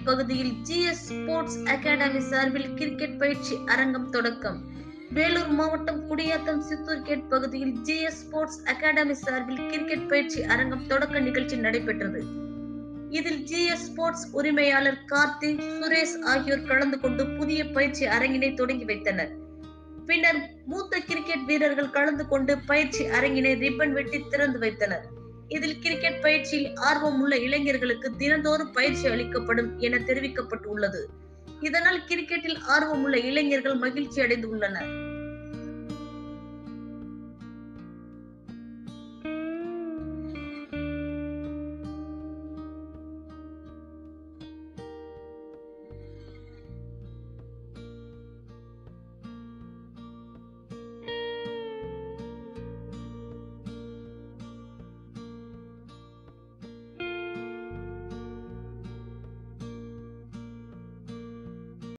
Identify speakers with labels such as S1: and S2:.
S1: பகுதியில் GS sports academy சார்பில் cricket பயிற்சி அரங்கம் தொடக்கம் வேலூர் மாவட்டம் குடியாத்தம் சித்தூர் கேட் பகுதியில் ஜிஎஸ் ஸ்போர்ட்ஸ் அகாடமி சார்பில் கிரிக்கெட் பயிற்சி அரங்கம் தொடக்க நிகழ்ச்சி நடைபெற்றது இதில் ஜிஎஸ் ஸ்போர்ட்ஸ் உரிமையாளர் கார்த்திக் சுரேஷ் ஆகியோர் கலந்து கொண்டு புதிய பயிற்சி அரங்கினை தொடங்கி வைத்தனர் பின்னர் மூத்த கிரிக்கெட் வீரர்கள் கலந்து கொண்டு பயிற்சி அரங்கினை ரிப்பன் வெட்டி திறந்து வைத்தனர் இதில் கிரிக்கெட் பயிற்சியில் ஆர்வம் உள்ள இளைஞர்களுக்கு தினந்தோறும் பயிற்சி அளிக்கப்படும் என தெரிவிக்கப்பட்டுள்ளது இதனால் கிரிக்கெட்டில் ஆர்வமுள்ள இளைஞர்கள் மகிழ்ச்சி அடைந்து உள்ளனர்